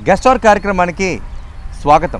Guest hour కార్యక్రమానికి స్వాగతం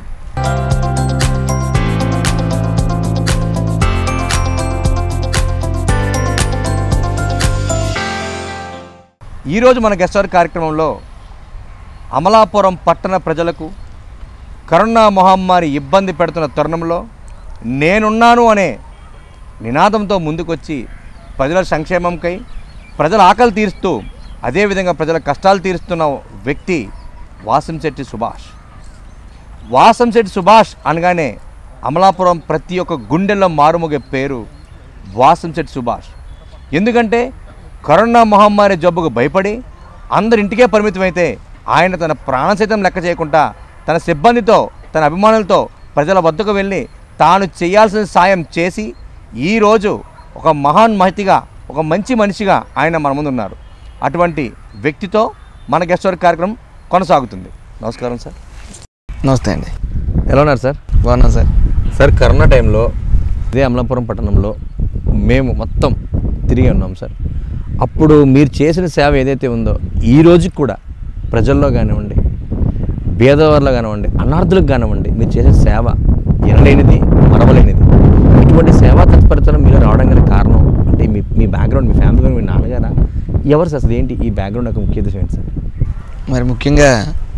ఈరోజు మన గెస్ట్ అవర్ కార్యక్రమంలో అమలాపురం పట్టణ ప్రజలకు కరోనా మహమ్మారి ఇబ్బంది పెడుతున్న తరుణంలో నేనున్నాను అనే నినాదంతో ముందుకొచ్చి ప్రజల సంక్షేమంకై ప్రజల ఆకలి తీరుస్తూ అదేవిధంగా ప్రజల కష్టాలు తీరుస్తున్న వ్యక్తి వాసంశెట్టి సుభాష్ వాసంశెట్టి సుభాష్ అనగానే అమలాపురం ప్రతి ఒక్క గుండెల్లో మారుమోగే పేరు వాసంశెట్టి సుభాష్ ఎందుకంటే కరోనా మహమ్మారి జబ్బుకు భయపడి అందరి ఇంటికే పరిమితమైతే ఆయన తన ప్రాణ సైతం లెక్క చేయకుండా తన సిబ్బందితో తన అభిమానులతో ప్రజల వద్దకు వెళ్ళి తాను చేయాల్సిన సాయం చేసి ఈరోజు ఒక మహాన్ మహతిగా ఒక మంచి మనిషిగా ఆయన మన ముందు ఉన్నారు అటువంటి వ్యక్తితో మన గెస్ట్ వర్క్ కార్యక్రమం కొనసాగుతుంది నమస్కారం సార్ నమస్తే అండి ఎలా ఉన్నారు సార్ బాగున్నా సార్ సార్ కరోనా టైంలో ఇదే అమలాపురం పట్టణంలో మేము మొత్తం తిరిగి ఉన్నాం సార్ అప్పుడు మీరు చేసిన సేవ ఏదైతే ఉందో ఈ రోజుకి కూడా ప్రజల్లో కానివ్వండి పేదవారిలో కానివ్వండి అనార్థులకు కానివ్వండి మీరు చేసే సేవ ఎనలేనిది మరవలేనిది ఇటువంటి సేవా తత్పరతను మీరు రావడం గల కారణం అంటే మీ మీ బ్యాక్గ్రౌండ్ మీ ఫ్యామిలీ మీ నాన్నగారా ఎవరు సార్ అసలు ఏంటి ఈ బ్యాక్గ్రౌండ్ ఒక ముఖ్య ఉద్దేశం ఏంటి సార్ మరి ముఖ్యంగా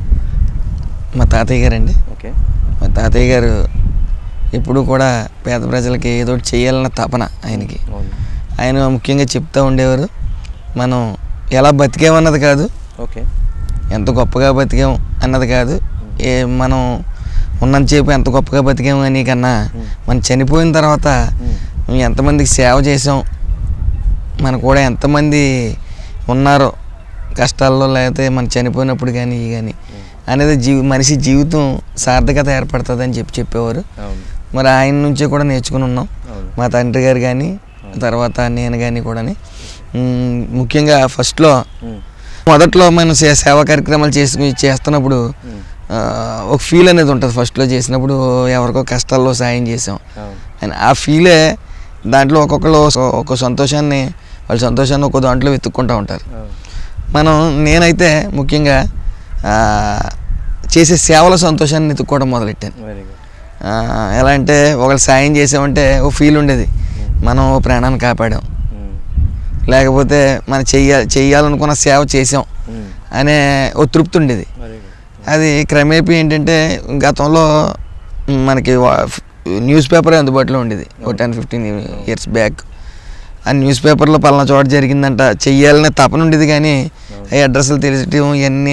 మా తాతయ్య గారండి ఓకే మా తాతయ్య గారు ఎప్పుడు కూడా పేద ప్రజలకి ఏదో ఒకటి చేయాలన్న తపన ఆయనకి అవును ఆయన ముఖ్యంగా చెప్తూ ఉండేవారు మనం ఎలా బతికామన్నది కాదు ఓకే ఎంత గొప్పగా బతికాం అన్నది కాదు ఏ మనం ఉన్నంతసేపు ఎంత గొప్పగా బతికాం అని కన్నా మనం చనిపోయిన తర్వాత మనం ఎంతమందికి సేవ చేసాం మన కూడా ఎంతమంది ఉన్నారో కష్టాల్లో లేకపోతే మనం చనిపోయినప్పుడు కానీ ఇవి కానీ అనేది జీవి మనిషి జీవితం సార్థకత ఏర్పడుతుంది అని చెప్పి చెప్పేవారు అవును మరి ఆయన నుంచే కూడా నేర్చుకుని ఉన్నాం అవును మా తండ్రి గారు కానీ తర్వాత నేను కానీ కూడాని మ్, ముఖ్యంగా ఫస్ట్లో ఉమ్. మొదట్లో మనం సే- సేవా కార్యక్రమాలు చేసి చేస్తున్నప్పుడు ఉమ్. ఆ, ఒక ఫీల్ అనేది ఉంటుంది ఫస్ట్లో చేసినప్పుడు ఎవరికో కష్టాల్లో సాయం చేసాం అవును అని ఆ ఫీలే దాంట్లో ఒక్కొక్కరు ఒక- ఒక సంతోషాన్ని వాళ్ళ సంతోషాన్ని ఒక్కో దాంట్లో వెతుక్కుంటూ ఉంటారు అవును మనం నేనైతే ముఖ్యంగా ఆ, చేసే సేవల సంతోషాన్ని వెతుక్కోవడం మొదలెట్టాను వెరీ గుడ్ ఆ, ఎలా అంటే ఒకళ్ళు సాయం చేసామంటే ఓ ఫీల్ ఉండేది మనం ఓ ప్రాణాన్ని కాపాడాం ఉమ్. లేకపోతే మనం చెయ్య చెయ్యాలనుకున్న సేవ చేసాం ఉమ్. అనే ఓ తృప్తి ఉండేది వెరీ గుడ్ అది క్రమేపీ ఏంటంటే గతంలో మనకి వా- న్యూస్ పేపర్ అందుబాటులో ఉండేది ఒక టెన్ ఫిఫ్టీన్ ఇయర్స్ బ్యాక్ ఆ న్యూస్ పేపర్లో పలానా చోట జరిగిందంట చెయ్యాలనే తపన ఉండేది కానీ ఈ అడ్రస్లు తెలియటం ఇవన్నీ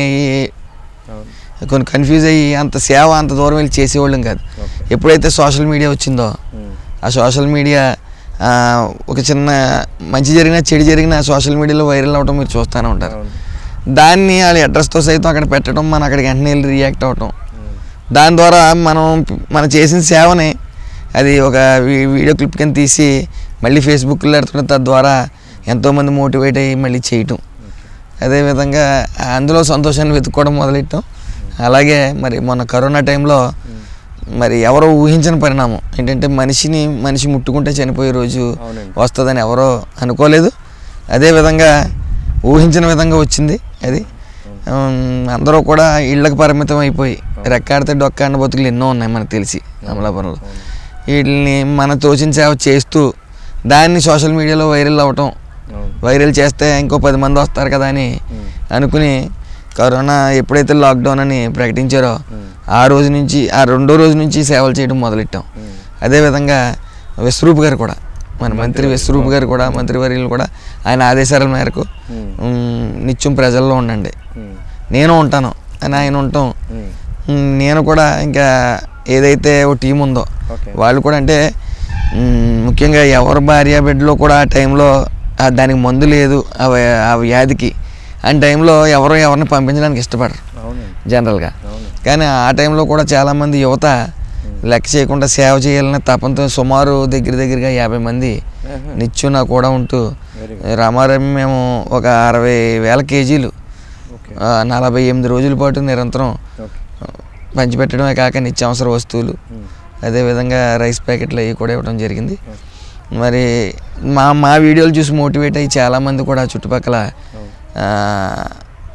అవును కొన్ని కన్ఫ్యూజ్ అయ్యి అంత సేవ అంత దూరం వెళ్ళి చేసేవాళ్ళం కాదు ఓకే ఎప్పుడైతే సోషల్ మీడియా వచ్చిందో ఉమ్. ఆ సోషల్ మీడియా ఆ, ఒక చిన్న మంచి జరిగినా చెడు జరిగినా సోషల్ మీడియాలో వైరల్ అవడం మీరు చూస్తూనే ఉంటారు అవును దాన్ని వాళ్ళ అడ్రస్తో సైతం అక్కడ పెట్టడం మనం అక్కడికి వెంటనే వెళ్ళి రియాక్ట్ అవ్వటం ఉమ్. దాని ద్వారా మనం మనం చేసిన సేవని అది ఒక వీ- వీడియో క్లిప్ కింద తీసి మళ్ళీ ఫేస్బుక్లో పెడుతున్న తద్వారా ఎంతోమంది మోటివేట్ అయ్యి మళ్ళీ చేయటం అదేవిధంగా అందులో సంతోషాన్ని వెతుక్కోవడం మొదలెట్టాం అలాగే మరి మొన్న కరోనా టైంలో మరి ఎవరో ఊహించని పరిణామం ఏంటంటే మనిషిని మనిషి ముట్టుకుంటే చనిపోయే రోజు అవునండి. వస్తుందని ఎవరో అనుకోలేదు అదేవిధంగా ఊహించిన విధంగా వచ్చింది అది ఉమ్, అందరూ కూడా ఇళ్ళకి పరిమితం అయిపోయి రెక్కాడితే డొక్కాడిన బతుకులు ఎన్నో ఉన్నాయి మనకు తెలిసి అమలాపురంలో వీటిని మన తోచిన సేవ చేస్తూ దాన్ని సోషల్ మీడియాలో వైరల్ అవ్వటం అవును వైరల్ చేస్తే ఇంకో పది మంది వస్తారు కదా అని ఉమ్. అనుకుని కరోనా ఎప్పుడైతే లాక్డౌన్ అని ప్రకటించారో ఉమ్. ఆ రోజు నుంచి ఆ రెండో రోజు నుంచి సేవలు చేయడం మొదలెట్టాం ఉమ్. అదేవిధంగా విశ్వరూప్ గారు కూడా మన మంత్రి విశ్వరూప్ గారు కూడా మంత్రివర్యులు కూడా ఆయన ఆదేశాల మేరకు ఉమ్. ఉమ్, నిత్యం ప్రజల్లో ఉండండి ఉమ్. నేను ఉంటాను అని ఆయన ఉంటాం ఉమ్. ఉమ్, నేను కూడా ఇంకా ఏదైతే ఓ టీం ఉందో ఓకే వాళ్ళు కూడా అంటే ఉమ్, ముఖ్యంగా ఎవరి భార్య బిడ్డలో కూడా ఆ టైంలో ఆ దానికి మందు లేదు ఆ వ్య- ఆ వ్యాధికి ఆ టైంలో ఎవరు ఎవరిని పంపించడానికి ఇష్టపడరు అవునండి జనరల్గా అవును కానీ ఆ టైంలో కూడా చాలామంది యువత లెక్క చేయకుండా సేవ చేయాలనే తపంతో సుమారు దగ్గర దగ్గరగా యాభై మంది ఆహా. నిత్యం నా కూడా ఉంటూ వెరీ రామారావు మేము ఒక అరవై వేల కేజీలు ఓకే ఆ, నలభై ఎనిమిది రోజుల పాటు నిరంతరం ఓకే ఆ, పంచిపెట్టడమే కాక నిత్యావసర వస్తువులు ఉమ్. అదేవిధంగా రైస్ ప్యాకెట్లు అవి కూడా ఇవ్వడం జరిగింది మరి మా మా వీడియోలు చూసి మోటివేట్ అయ్యి చాలామంది కూడా చుట్టుపక్కల అవును ఆ,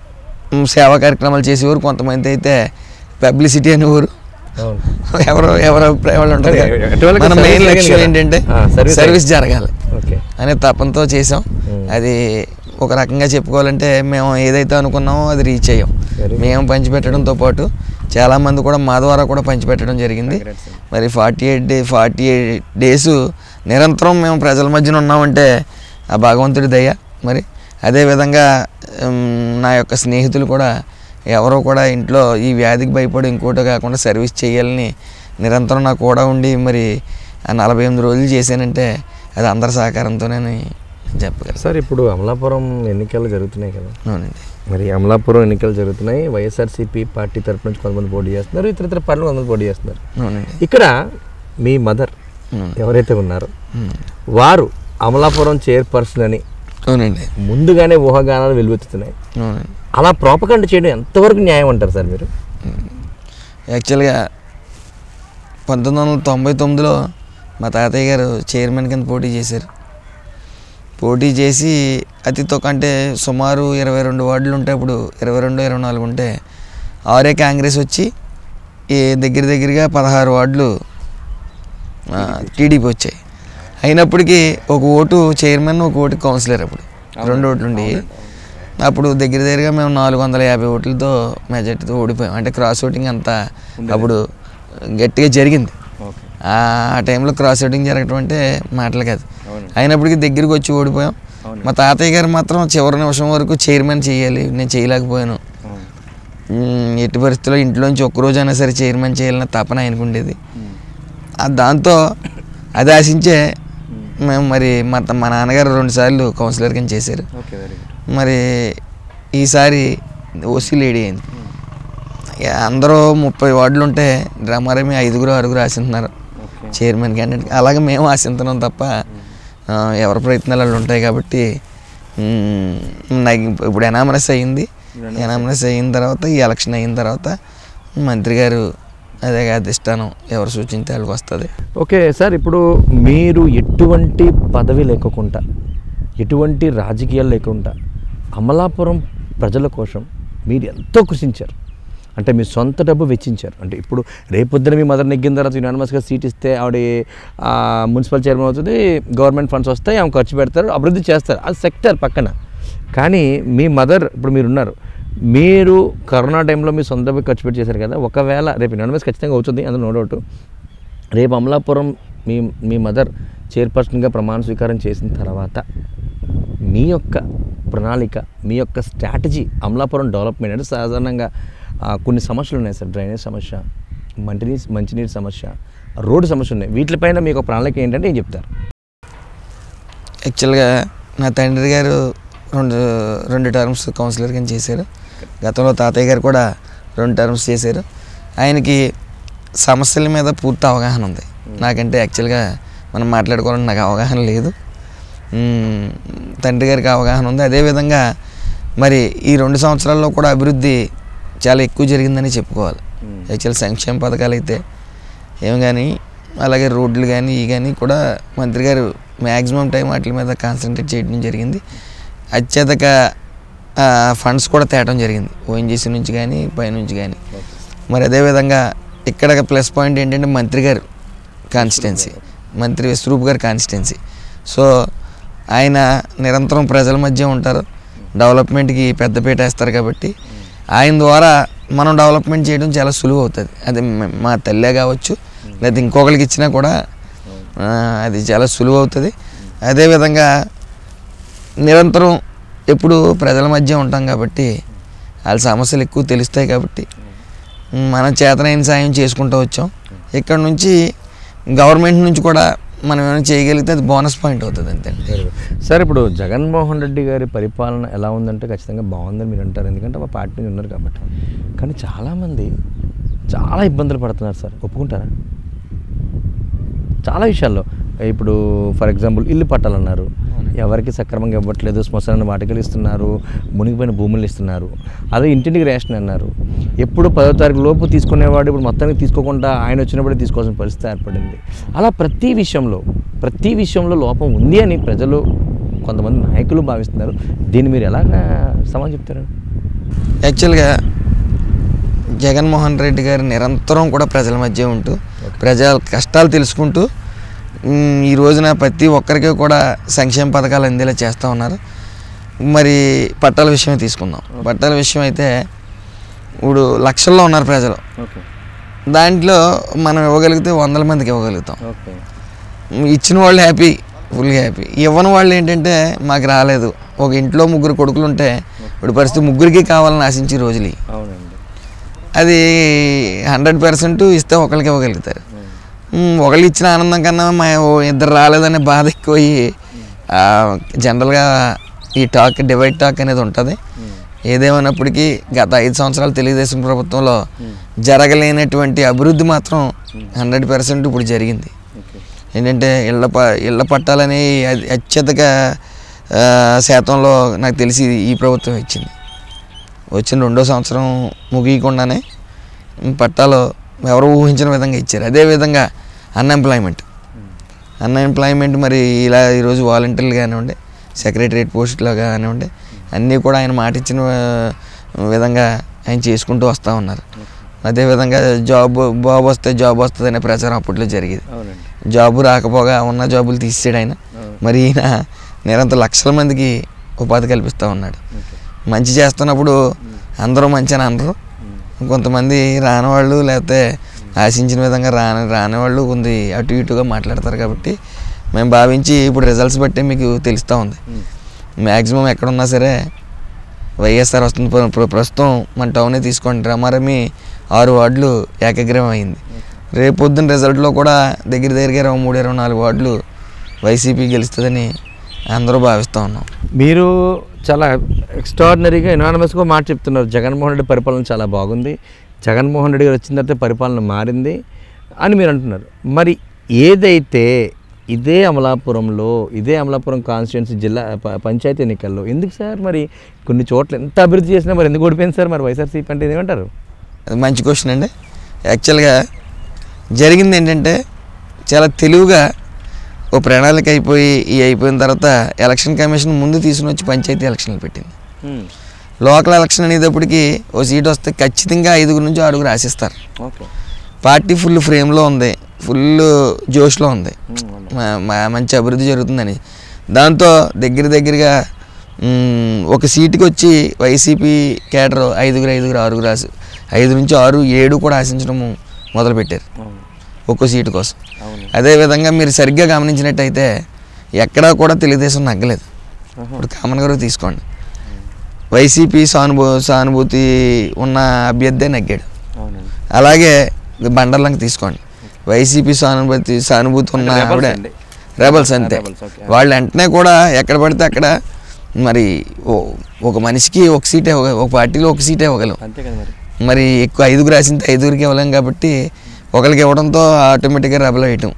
మ్, సేవా కార్యక్రమాలు చేసేవారు కొంతమంది అయితే పబ్లిసిటీ అనేవారు అవును ఎవరు ఎవరు వాళ్ళు ఉంటారు అదే, కదా. ఎటువంటి మన service మెయిన్ జరిగింది లక్ష్యం కదా. ఏంటంటే ఆ, service సర్వీస్ జరగాలి ఓకే అనే తపంతో చేసాం Hmm. అది ఒక రకంగా చెప్పుకోవాలంటే మేము ఏదైతే అనుకున్నామో అది రీచ్ అయ్యాం Very good. మేము పంచిపెట్టడంతో పాటు చాలామంది కూడా మా ద్వారా కూడా పంచిపెట్టడం జరిగింది Congrats, sir. మరి forty eight day forty eight days నిరంతరం మేము ప్రజల మధ్యన ఉన్నామంటే ఆ భగవంతుడి దయ మరి అదేవిధంగా ఉమ్, నా యొక్క స్నేహితులు కూడా ఎవరో కూడా ఇంట్లో ఈ వ్యాధికి భయపడి ఇంకోటి కాకుండా సర్వీస్ చేయాలని నిరంతరం నాకు కూడా ఉండి మరి ఆ నలభై ఎనిమిది రోజులు చేశానంటే అది అందరి సహకారంతోనే చెప్పగలను సార్ ఇప్పుడు అమలాపురం ఎన్నికలు జరుగుతున్నాయి కదా అవునండి మరి అమలాపురం ఎన్నికలు జరుగుతున్నాయి వైఎస్ఆర్సీపీ పార్టీ తరపు నుంచి కొంతమంది పోటీ చేస్తున్నారు ఇతర ఇతర పార్టీలు కొంతమంది పోటీ చేస్తున్నారు అవునండి ఇక్కడ మీ మదర్ అవును. ఎవరైతే ఉన్నారో ఉమ్. వారు అమలాపురం చైర్పర్సన్ అని అవునండి ముందుగానే ఊహాగానాలు వెలువెత్తుతున్నాయి అవునండి అలా ప్రాపకండ చేయడం ఎంతవరకు న్యాయం అంటారు సార్ మీరు యాక్చువల్గా పంతొమ్మిది వందల తొంభై తొమ్మిదిలో మా తాతయ్య గారు చైర్మన్ కింద పోటీ చేశారు పోటీ చేసి అతి తక్కువ అంటే సుమారు ఇరవై రెండు వార్డులు ఉంటే అప్పుడు ఇరవై రెండు ఇరవై నాలుగు ఉంటే ఆరే కాంగ్రెస్ వచ్చి ఈ దగ్గర దగ్గరగా పదహారు వార్డులు టీడీపీ వచ్చాయి అయినప్పటికీ ఒక ఓటు చైర్మన్ ఒక ఓటు కౌన్సిలర్ అప్పుడు రెండు ఓట్లు ఉండి అప్పుడు దగ్గర దగ్గరగా మేము నాలుగు వందల యాభై ఓట్లతో మెజార్టీతో ఓడిపోయాం అంటే క్రాస్ ఓటింగ్ అంతా అప్పుడు గట్టిగా జరిగింది ఓకే ఆ టైంలో క్రాస్ ఓటింగ్ జరగటం అంటే మాటలు కాదు అయినప్పటికీ దగ్గరికి వచ్చి ఓడిపోయాం మా తాతయ్య గారు మాత్రం చివరి నిమిషం వరకు చైర్మన్ చేయాలి నేను చేయలేకపోయాను ఉమ్, ఎట్టి పరిస్థితుల్లో ఇంట్లోంచి ఒక్కరోజైనా సరే చైర్మన్ చేయాలన్న తపన ఆయనకు ఉండేది ఆ దాంతో అది ఆశించే మేము మరి మా త- మా నాన్నగారు రెండుసార్లు కౌన్సిలర్ కింద చేశారు ఓకే వెరీ గుడ్ మరి ఈసారి ఓసీ లేడీ అయింది ఇక అందరూ ముప్పై వార్డులు ఉంటే రమారమి ఐదుగురు ఆరుగురు ఆశిస్తున్నారు ఓకే చైర్మన్ క్యాండిడేట్ అలాగే మేము ఆశిస్తున్నాం తప్ప ఆ, ఎవరి ప్రయత్నాలు వాళ్ళు ఉంటాయి కాబట్టి మ్, నాకు ఇప్పుడు ఎనామరస్ అయ్యింది ఎనామరస్ అయిన తర్వాత ఈ ఎలక్షన్ అయిన తర్వాత మంత్రి గారు అదే అధిష్టానం ఎవరు సూచించే వాళ్ళకి వస్తుంది ఓకే సార్ ఇప్పుడు మీరు ఎటువంటి పదవి లేకుండా ఎటువంటి రాజకీయాలు లేకుండా అమలాపురం ప్రజల కోసం మీరు ఎంతో కృషించారు అంటే మీ సొంత డబ్బు వెచ్చించారు అంటే ఇప్పుడు రేపొద్దున మీ మదర్ నెగ్గిన తర్వాత యునానిమస్గా సీట్ ఇస్తే ఆవిడ ఆ, మున్సిపల్ చైర్మన్ అవుతుంది గవర్నమెంట్ ఫండ్స్ వస్తాయి ఆమె ఖర్చు పెడతారు అభివృద్ధి చేస్తారు అది సెక్టర్ పక్కన కానీ మీ మదర్ ఇప్పుడు మీరు ఉన్నారు మీరు కరోనా టైంలో మీ సొంత డబ్బు ఖర్చు పెట్టి చేశారు కదా ఒకవేళ రేపు యునానిమస్ ఖచ్చితంగా అవుతుంది అందులో నో డౌట్ రేపు అమలాపురం మీ మీ మదర్ చైర్పర్సన్గా ప్రమాణ స్వీకారం చేసిన తర్వాత మీ యొక్క ప్రణాళిక మీ యొక్క స్ట్రాటజీ అమలాపురం డెవలప్మెంట్ అంటే సాధారణంగా ఆ, కొన్ని సమస్యలు ఉన్నాయి సార్ డ్రైనేజ్ సమస్య మంచినీటి మంచినీటి సమస్య రోడ్డు సమస్య ఉన్నాయి వీటిపైన మీకు ఒక ప్రణాళిక ఏంటంటే ఏం చెప్తారు యాక్చువల్గా నా తండ్రి గారు రెండు రెండు టర్మ్స్ కౌన్సిలర్ కింద చేశారు గతంలో తాతయ్య గారు కూడా రెండు టర్మ్స్ చేశారు ఆయనకి సమస్యల మీద పూర్తి అవగాహన ఉంది నాకంటే యాక్చువల్గా మనం మాట్లాడుకోవాలని నాకు అవగాహన లేదు మ్మ్, తండ్రి గారికి అవగాహన ఉంది అదేవిధంగా మరి ఈ రెండు సంవత్సరాల్లో కూడా అభివృద్ధి చాలా ఎక్కువ జరిగిందని చెప్పుకోవాలి యాక్చువల్ సంక్షేమ పథకాలు అయితే ఏం కానీ అలాగే రోడ్లు కానీ ఇవి కానీ కూడా మంత్రి గారు మ్యాక్సిమం టైం వాటి మీద కాన్సన్ట్రేట్ చేయడం జరిగింది అత్యధిక ఫండ్స్ కూడా తేవడం జరిగింది ఓఎన్జీసీ నుంచి కానీ పైనుంచి కానీ మరి అదేవిధంగా ఇక్కడ ప్లస్ పాయింట్ ఏంటంటే మంత్రి గారు కాన్స్టిట్యున్సీ మంత్రి విశ్వరూప్ గారి కాన్స్టిట్యున్సీ సో ఆయన నిరంతరం ప్రజల మధ్య ఉంటారు డెవలప్మెంట్కి పెద్దపీట వేస్తారు కాబట్టి ఆయన ద్వారా మనం డెవలప్మెంట్ చేయడం చాలా సులువు అవుతుంది అది మ- మా తల్లే కావచ్చు లేదా ఇంకొకరికి ఇచ్చినా కూడా ఆ, అది చాలా సులువు అవుతుంది అదేవిధంగా నిరంతరం ఎప్పుడు ప్రజల మధ్య ఉంటాం కాబట్టి వాళ్ళ సమస్యలు ఎక్కువ తెలుస్తాయి కాబట్టి మనం చేతనైన సాయం చేసుకుంటూ వచ్చాం ఇక్కడ నుంచి గవర్నమెంట్ నుంచి కూడా మనం ఏమైనా చేయగలిగితే అది బోనస్ పాయింట్ అవుతుంది అంతే సార్ ఇప్పుడు జగన్మోహన్ రెడ్డి గారి పరిపాలన ఎలా ఉందంటే ఖచ్చితంగా బాగుందని మీరు అంటారు ఎందుకంటే మా పార్టీ నుంచి ఉన్నారు కాబట్టి కానీ చాలామంది చాలా ఇబ్బందులు పడుతున్నారు సార్ ఒప్పుకుంటారా చాలా విషయాల్లో ఇప్పుడు ఫర్ ఎగ్జాంపుల్ ఇల్లు పట్టాలన్నారు ఎవరికి సక్రమంగా ఇవ్వట్లేదు శ్మశాన వాటికలు ఇస్తున్నారు మునిగిపోయిన భూములు ఇస్తున్నారు అదే ఇంటింటికి రేషన్ అన్నారు ఎప్పుడు పదో తారీఖు లోపు తీసుకునేవాడు ఇప్పుడు మొత్తానికి తీసుకోకుండా ఆయన వచ్చినప్పుడే తీసుకోవాల్సిన పరిస్థితి ఏర్పడింది అలా ప్రతి విషయంలో ప్రతి విషయంలో లోపం ఉంది అని ప్రజలు కొంతమంది నాయకులు భావిస్తున్నారు దీన్ని మీరు ఎలాగా సమాధానం చెప్తారు యాక్చువల్గా జగన్మోహన్ రెడ్డి గారు నిరంతరం కూడా ప్రజల మధ్య ఉంటూ ప్రజల కష్టాలు తెలుసుకుంటూ మ్, ఈ రోజున ప్రతి ఒక్కరికి కూడా సంక్షేమ పథకాలు అందేలా చేస్తూ ఉన్నారు మరి పట్టాల విషయమే తీసుకుందాం పట్టాల విషయం అయితే ఇప్పుడు లక్షల్లో ఉన్నారు ప్రజలు ఓకే దాంట్లో మనం ఇవ్వగలిగితే వందల మందికి ఇవ్వగలుగుతాం ఓకే ఇచ్చిన వాళ్ళు హ్యాపీ ఫుల్ హ్యాపీ ఇవ్వని వాళ్ళు ఏంటంటే మాకు రాలేదు ఒక ఇంట్లో ముగ్గురు కొడుకులు ఉంటే ఇప్పుడు పరిస్థితి ముగ్గురికి కావాలని ఆశించే రోజులు ఇవి. అవునండి అది హండ్రెడ్ పర్సెంట్ ఇస్తే ఒకరికి ఇవ్వగలుగుతారు మ్, ఒకళ్ళు ఇచ్చిన ఆనందం కన్నా మా ఓ ఇద్దరు రాలేదనే బాధ ఎక్కువయ్యి ఆ, జనరల్గా ఈ టాక్ డివైడ్ టాక్ అనేది ఉంటుంది ఏదేమైనప్పటికీ గత ఐదు సంవత్సరాలు తెలుగుదేశం ప్రభుత్వంలో జరగలేనటువంటి అభివృద్ధి మాత్రం హండ్రెడ్ పర్సెంట్ ఇప్పుడు జరిగింది ఓకే ఏంటంటే ఇళ్ళ ప ఇళ్ళ పట్టాలని అతి- అత్యధిక ఆ, శాతంలో నాకు తెలిసి ఈ ప్రభుత్వం ఇచ్చింది వచ్చిన రెండో సంవత్సరం ముగియకుండానే పట్టాలు ఎవరు ఊహించిన విధంగా ఇచ్చారు అదేవిధంగా అన్ఎంప్లాయ్మెంట్ అన్ఎంప్లాయ్మెంట్ మరి ఇలా ఈరోజు వాలంటీర్లు కానివ్వండి సెక్రటరియట్ పోస్టులో కానివ్వండి అన్నీ కూడా ఆయన మాట ఇచ్చిన ఆ, విధంగా ఆయన చేసుకుంటూ వస్తూ ఉన్నారు అదేవిధంగా జాబ్ బాబు వస్తే జాబ్ వస్తుంది అనే ప్రచారం అప్పట్లో జరిగేది అవునండి జాబు రాకపోగా ఉన్న జాబులు తీసాడు ఆయన మరి ఈయన నిరంతరం లక్షల మందికి ఉపాధి కల్పిస్తూ ఉన్నాడు ఓకే మంచి చేస్తున్నప్పుడు అందరూ మంచి అని అనరు కొంతమంది రాని వాళ్ళు లేకపోతే ఆశించిన విధంగా రాని రాని వాళ్ళు కొంత అటు ఇటుగా మాట్లాడతారు కాబట్టి మేము భావించి ఇప్పుడు రిజల్ట్స్ బట్టి మీకు తెలుస్తూ ఉంది మ్యాక్సిమం ఎక్కడున్నా సరే వైఎస్ఆర్ వస్తుంది ప్ర- ప్ర- ప్రస్తుతం మన టౌనే తీసుకోండి రమారమి ఆరు వార్డులు ఏకగ్రీవం అయింది రేపు పొద్దున్న రిజల్ట్లో కూడా దగ్గర దగ్గరగా ఇరవై మూడు ఇరవై నాలుగు వార్డులు వైసీపీ గెలుస్తుందని అందరూ భావిస్తూ ఉన్నాం మీరు చాలా ఎక్స్ట్రాడినరీగా ఎనానమస్గా మాట చెప్తున్నారు జగన్మోహన్ రెడ్డి పరిపాలన చాలా బాగుంది జగన్మోహన్ రెడ్డి గారు వచ్చిన తర్వాత పరిపాలన మారింది అని మీరు అంటున్నారు మరి ఏదైతే ఇదే అమలాపురంలో ఇదే అమలాపురం కాన్స్టిట్యున్సీ జిల్లా ప- పంచాయతీ ఎన్నికల్లో ఎందుకు సార్ మరి కొన్ని చోట్ల ఎంత అభివృద్ధి చేసినా మరి ఎందుకు ఓడిపోయింది సార్ మరి వైఎస్ఆర్సీపీ అంటే ఏమంటారు అది మంచి క్వశ్చన్ అండి యాక్చువల్గా జరిగింది ఏంటంటే చాలా తెలివిగా ఓ ప్రణాళిక అయిపోయి ఈ అయిపోయిన తర్వాత ఎలక్షన్ కమిషన్ ముందు తీసుకుని వచ్చి పంచాయతీ ఎలక్షన్లు పెట్టింది లోకల్ ఎలక్షన్ అనేటప్పటికి ఓ సీట్ వస్తే ఖచ్చితంగా ఐదుగురు నుంచి ఆరుగురు ఆశిస్తారు ఓకే పార్టీ ఫుల్ ఫ్రేమ్లో ఉంది ఫుల్ జోష్లో ఉంది మా- మా- మంచి అభివృద్ధి జరుగుతుందని దాంతో దగ్గర దగ్గరగా మ్, ఒక సీటుకి వచ్చి వైసీపీ కేడర్ ఐదుగురు ఐదుగురు ఆరుగురు ఆశ ఐదు నుంచి ఆరు ఏడు కూడా ఆశించడము మొదలుపెట్టారు ఒక్కో సీటు కోసం అవును అదేవిధంగా మీరు సరిగ్గా గమనించినట్టయితే ఎక్కడా కూడా తెలుగుదేశం నగ్గలేదు ఇప్పుడు కామన్ గారు తీసుకోండి వైసీపీ సానుభూ సానుభూతి ఉన్న అభ్యర్థే నగ్గాడు అవునండి అలాగే బండర్లంక తీసుకోండి వైసీపీ సానుభూతి సానుభూతి ఉన్న అంటే rebels ఆవిడ అండి. రెబల్స్ అంతే rebels, okay. వాళ్ళు వెంటనే కూడా ఎక్కడ పడితే అక్కడ మరి ఓ- ఒక మనిషికి ఒక సీట్ ఇవ్వగ ఒక పార్టీలో ఒక సీట్ ఇవ్వగలం అంతే కదా మరి మరి ఎక్కువ ఐదుగురు రాసింది ఐదుగురికి ఇవ్వలేం కాబట్టి ఒకరికి ఇవ్వడంతో ఆటోమేటిక్గా రెబల్ వేయటం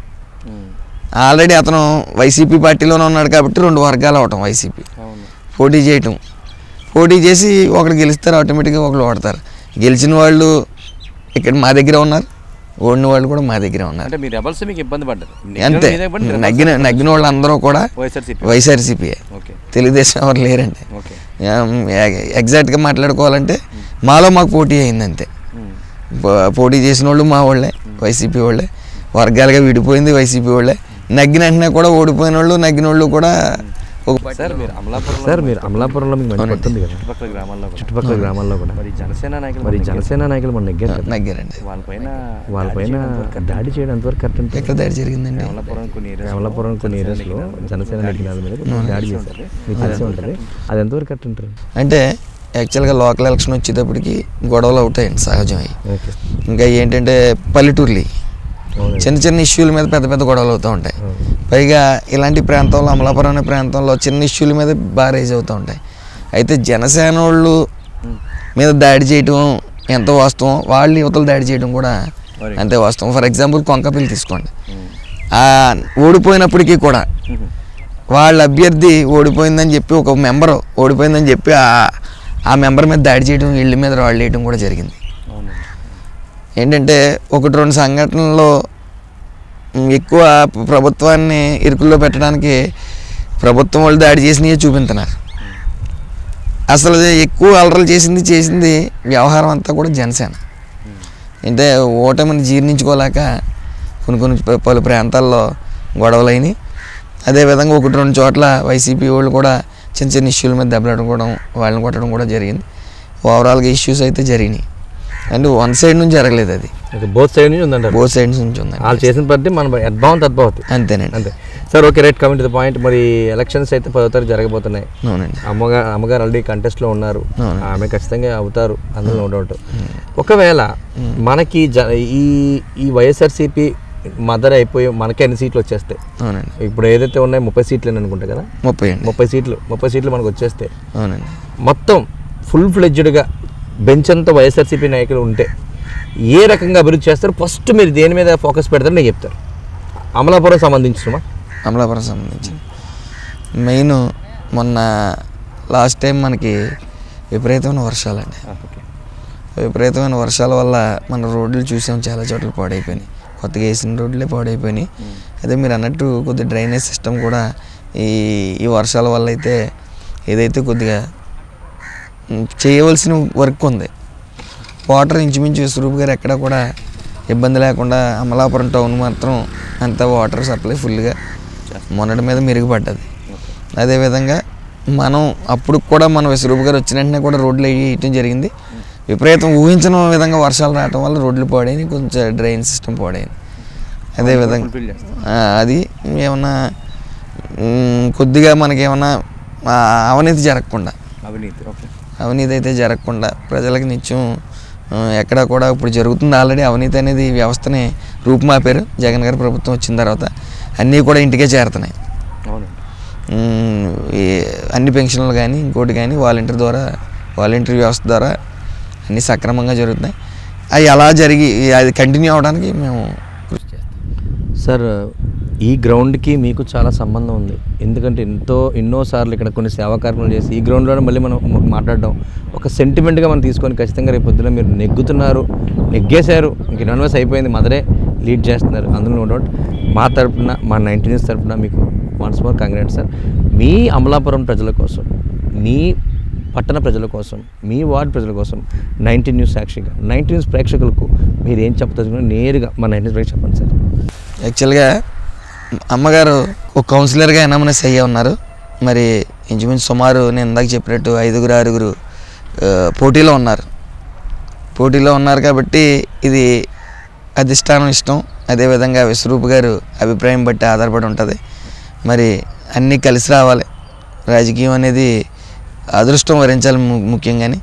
ఆల్రెడీ అతను వైసీపీ పార్టీలోనే ఉన్నాడు కాబట్టి రెండు వర్గాలు అవటం వైసీపీ అవును పోటీ చేయటం పోటీ చేసి ఒకరు గెలుస్తారు ఆటోమేటిక్గా ఒకరు ఓడతారు గెలిచిన వాళ్ళు ఇక్కడ మా దగ్గర ఉన్నారు ఓడిన వాళ్ళు కూడా మా దగ్గర ఉన్నారు అంటే మీరు రెబల్స్ మీకు ఇబ్బంది పడ్డారు అంతే నగ్గిన నగ్గిన వాళ్ళందరూ కూడా వైఎస్ఆర్సీపీ వైఎస్ఆర్సీపీఏ ఓకే తెలుగుదేశం ఎవరు లేరండి ఓకే ఎగ్జాక్ట్గా మాట్లాడుకోవాలంటే మాలో మాకు పోటీ అయింది అంతే పో- పోటీ చేసిన వాళ్ళు మా వాళ్ళే వైసీపీ వాళ్ళే వర్గాలుగా విడిపోయింది వైసీపీ వాళ్ళే నగ్గిన వెంటనే కూడా ఓడిపోయిన వాళ్ళు నగ్గిన వాళ్ళు కూడా ఒక సార్ మీరు అమలాపురం సార్ మీరు అమలాపురంలో మీకు మంచి పడుతుంది కదా చుట్టుపక్కల గ్రామాల్లో చుట్టుపక్కల గ్రామాల్లో కూడా మరి జనసేన నాయకులు మరి జనసేన నాయకులు మన నెగ్గారు కదా. నగ్గారండి వాళ్ళపైన వాళ్ళపైన దాడి చేయడం ఎంతవరకు కరెక్ట్ అంటే ఎక్కడ దాడి జరిగిందండి అమలాపురం కొన్ని అమలాపురం కొన్ని ఏరియాస్లో జనసేన నెగ్గిన మీద దాడి చేశారు మీకు తెలిసే ఉంటుంది అది ఎంతవరకు కరెక్ట్ ఉంటారు అంటే యాక్చువల్గా లోకల్ ఎలక్షన్ వచ్చేటప్పటికి గొడవలు అవుతాయండి సహజమై ఓకే ఇంకా ఏంటంటే పల్లెటూర్లు చిన్న చిన్న ఇష్యూల మీద పెద్ద పెద్ద గొడవలు అవుతూ ఉంటాయి పైగా ఇలాంటి ప్రాంతంలో అమలాపురం అనే ప్రాంతంలో చిన్న ఇష్యూల మీద బాగా రైజ్ అవుతూ ఉంటాయి అయితే జనసేన వాళ్ళు మీద దాడి చేయటం ఎంత వాస్తవం వాళ్ళు యువతలు దాడి చేయడం కూడా అంతే వాస్తవం ఫర్ ఎగ్జాంపుల్ కొంకపిల్లి తీసుకోండి ఆ ఓడిపోయినప్పటికీ కూడా వాళ్ళ అభ్యర్థి ఓడిపోయిందని చెప్పి ఒక మెంబర్ ఓడిపోయిందని చెప్పి ఆ- ఆ మెంబర్ మీద దాడి చేయడం ఇళ్ళ మీద రాళ్ళు వేయడం కూడా జరిగింది ఏంటంటే ఒకటి రెండు సంఘటనల్లో మ్, ఎక్కువ ప్ర- ప్రభుత్వాన్ని ఇరుకుల్లో పెట్టడానికి ప్రభుత్వం వాళ్ళు దాడి చేసినవి చూపించున్నారు అసలు ఎక్కువ అలరలు చేసింది చేసింది వ్యవహారం అంతా కూడా జనసేన అంటే ఓటమిని జీర్ణించుకోలేక కొన్ని కొన్ని ప- పలు ప్రాంతాల్లో గొడవలైనవి అదేవిధంగా ఒకటి రెండు చోట్ల వైసీపీ వాళ్ళు కూడా చిన్న చిన్న ఇష్యూల మీద దెబ్బలాడుకోవడం వాళ్ళని కొట్టడం కూడా జరిగింది ఓవరాల్గా ఇష్యూస్ అయితే జరిగినాయి అంటే వన్ సైడ్ నుంచి జరగలేదు అది బోత్ సైడ్ నుంచి ఉందంటారు బోత్ సైడ్స్ నుంచి ఉందండి వాళ్ళు చేసిన పద్ధతి మన యద్భావం తద్భావతి అంతేనండి అంతే sir okay right coming to the point మరి ఎలక్షన్స్ అయితే పదో తారీఖు జరగబోతున్నాయి అవునండి అమ్మగారు అమ్మగారు ఆల్రెడీ కంటెస్ట్లో ఉన్నారు అవును. ఆమె ఖచ్చితంగా అవుతారు అందులో నో డౌట్ ఒకవేళ మనకి జ ఈ ఈ వైఎస్ఆర్సీపీ మదర్ అయిపోయి మనకి ఎన్ని సీట్లు వచ్చేస్తాయి అవునండి ఇప్పుడు ఏదైతే ఉన్నాయో ముప్పై సీట్లు అని అనుకుంటా కదా ముప్పై అండి ముప్పై సీట్లు ముప్పై సీట్లు మనకు వచ్చేస్తే అవునండి మొత్తం ఫుల్ ఫ్లెడ్జ్డ్గా బెంచ్ అంతా వైఎస్ఆర్సీపీ నాయకులు ఉంటే ఏ రకంగా అభివృద్ధి చేస్తారు ఫస్ట్ మీరు దేని మీద ఫోకస్ పెడతారు నేను చెప్తారు అమలాపురం సంబంధించిన అమలాపురం సంబంధించి మెయిన్ మొన్న లాస్ట్ టైం మనకి విపరీతమైన వర్షాలండి విపరీతమైన వర్షాల వల్ల మన రోడ్లు చూసాం చాలా చోట్ల పాడైపోయినాయి కొత్తగా వేసిన రోడ్లే పాడైపోయినాయి అదే మీరు అన్నట్టు కొద్దిగా డ్రైనేజ్ సిస్టమ్ కూడా ఈ ఈ వర్షాల వల్ల అయితే ఏదైతే కొద్దిగా ఉమ్, చేయవలసిన వర్క్ ఉంది వాటర్ ఇంచుమించు విశ్వరూప్ గారు ఎక్కడ కూడా ఇబ్బంది లేకుండా అమలాపురం టౌన్ మాత్రం అంతా వాటర్ సప్లై ఫుల్గా మొన్నటి మీద మెరుగుపడ్డది అదేవిధంగా మనం అప్పుడు కూడా మన విశ్వరూప్ గారు వచ్చిన వెంటనే కూడా రోడ్లు వేయటం జరిగింది విపరీతం ఊహించిన విధంగా వర్షాలు రావటం వల్ల రోడ్లు పాడైనవి కొంచెం డ్రైన్ సిస్టమ్ పాడైంది అదేవిధంగా ఆ, అది ఏమన్నా ఉమ్, కొద్దిగా మనకేమన్నా ఆ, అవినీతి జరగకుండా అవినీతి ఓకే అవినీతి అయితే జరగకుండా ప్రజలకు నిత్యం ఆ, ఎక్కడ కూడా ఇప్పుడు జరుగుతుంది ఆల్రెడీ అవినీతి అనేది వ్యవస్థని రూపుమాపారు జగన్ గారి ప్రభుత్వం వచ్చిన తర్వాత అన్నీ కూడా ఇంటికే చేరుతున్నాయి అవునండి ఉమ్, ఈ అన్ని పెన్షన్లు కానీ ఇంకోటి కానీ వాలంటీర్ ద్వారా వాలంటీర్ వ్యవస్థ ద్వారా అన్నీ సక్రమంగా జరుగుతున్నాయి అవి అలా జరిగి అది కంటిన్యూ అవడానికి మేము కృషి చేస్తాం సార్ ఈ గ్రౌండ్కి మీకు చాలా సంబంధం ఉంది ఎందుకంటే ఎంతో ఎన్నోసార్లు ఇక్కడ కొన్ని సేవా కార్యక్రమాలు చేసి ఈ గ్రౌండ్లోనే మళ్ళీ మనం మ- మాట్లాడడం ఒక సెంటిమెంట్గా మనం తీసుకొని ఖచ్చితంగా రేపు పొద్దున మీరు నెగ్గుతున్నారు నెగ్గేశారు ఇంక ఇన్వెస్ట్ అయిపోయింది మదరే లీడ్ చేస్తున్నారు అందులో నో డౌట్ మా తరపున మా నైన్టీ న్యూస్ తరపున మీకు వన్స్ మోర్ కంగ్రాట్ సార్ మీ అమలాపురం ప్రజల కోసం మీ పట్టణ ప్రజల కోసం మీ వార్డ్ ప్రజల కోసం నైన్టీన్ న్యూస్ సాక్షిగా నైన్టీన్ న్యూస్ ప్రేక్షకులకు మీరు ఏం చెప్తారు నేరుగా మా నైన్టీన్ న్యూస్ చెప్పండి సార్ యాక్చువల్గా అమ్మగారు ఒక కౌన్సిలర్గా ఎనామనస్ అయ్యే ఉన్నారు మరి ఇంచుమించు సుమారు నేను ఇందాక చెప్పినట్టు ఐదుగురు ఆరుగురు ఆ, పోటీలో ఉన్నారు పోటీలో ఉన్నారు కాబట్టి ఇది అధిష్టానం ఇష్టం అదేవిధంగా విశ్వరూప్ గారు అభిప్రాయం బట్టి ఆధారపడి ఉంటుంది మరి అన్నీ కలిసి రావాలి రాజకీయం అనేది అదృష్టం వరించాలి ము- ముఖ్యంగాని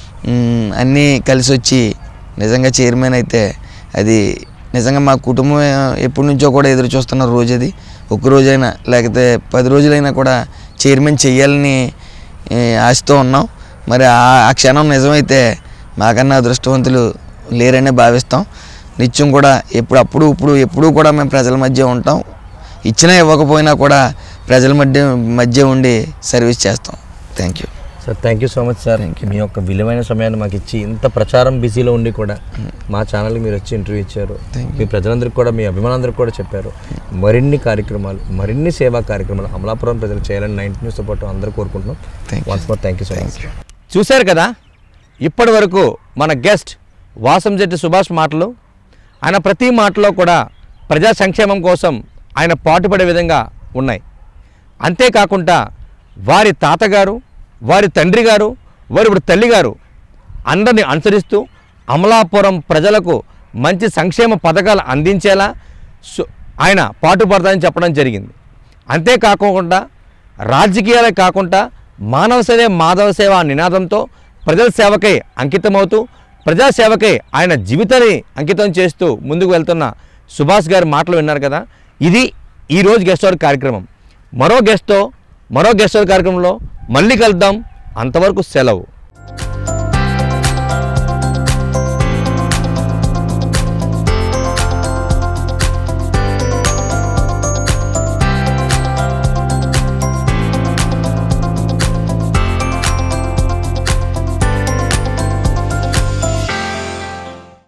మ్, అన్నీ కలిసి వచ్చి నిజంగా చైర్మన్ అయితే అది నిజంగా మా కుటుంబం ఎప్పటి నుంచో కూడా ఎదురు చూస్తున్న రోజు అది ఒక రోజైనా లేకపోతే పది రోజులైనా కూడా చైర్మన్ చెయ్యాలని ఏ, ఆశతో ఉన్నాం మరి ఆ ఆ క్షణం నిజమైతే మాకన్నా అదృష్టవంతులు లేరనే భావిస్తాం నిత్యం కూడా ఎప్పుడు అప్పుడు ఇప్పుడు ఎప్పుడూ కూడా మేము ప్రజల మధ్య ఉంటాం ఇచ్చినా ఇవ్వకపోయినా కూడా ప్రజల మధ్య మధ్య ఉండి సర్వీస్ చేస్తాం thank you sir thank you so much sir మీ యొక్క విలువైన సమయాన్ని మాకు ఇచ్చి ఇంత ప్రచారం బిజీలో ఉండి కూడా మా ఛానల్కి మీరు వచ్చి ఇంటర్వ్యూ ఇచ్చారు మీ ప్రజలందరికీ కూడా మీ అభిమానులందరికీ కూడా చెప్పారు మరిన్ని కార్యక్రమాలు మరిన్ని సేవా కార్యక్రమాలు అమలాపురం ప్రజలు చేయాలని నైన్టీ న్యూస్తో పాటు అందరూ కోరుకుంటున్నాం Thank you. Once more thank you so much చూశారు కదా ఇప్పటి వరకు మన గెస్ట్ వాసంజెట్టి సుభాష్ మాటలు ఆయన ప్రతి మాటలో కూడా ప్రజా సంక్షేమం కోసం ఆయన పాటుపడే విధంగా ఉన్నాయి అంతేకాకుండా వారి తాతగారు వారి తండ్రి గారు వారి ఇప్పుడు తల్లి గారు అందరిని అనుసరిస్తూ అమలాపురం ప్రజలకు మంచి సంక్షేమ పథకాలు అందించేలా సు- ఆయన పాటుపడతానని చెప్పడం జరిగింది అంతేకాకుండా రాజకీయాలే కాకుండా మానవ సేవే మాధవ సేవ అనే నినాదంతో ప్రజల సేవకై అంకితమవుతూ ప్రజాసేవకై ఆయన జీవితాన్ని అంకితం చేస్తూ ముందుకు వెళ్తున్న సుభాష్ గారి మాటలు విన్నారు కదా ఇది ఈరోజు గెస్ట్ హౌస్ కార్యక్రమం మరో గెస్ట్తో మరో గెస్ట్ హౌస్ కార్యక్రమంలో మళ్ళీ కలుద్దాం అంతవరకు సెలవు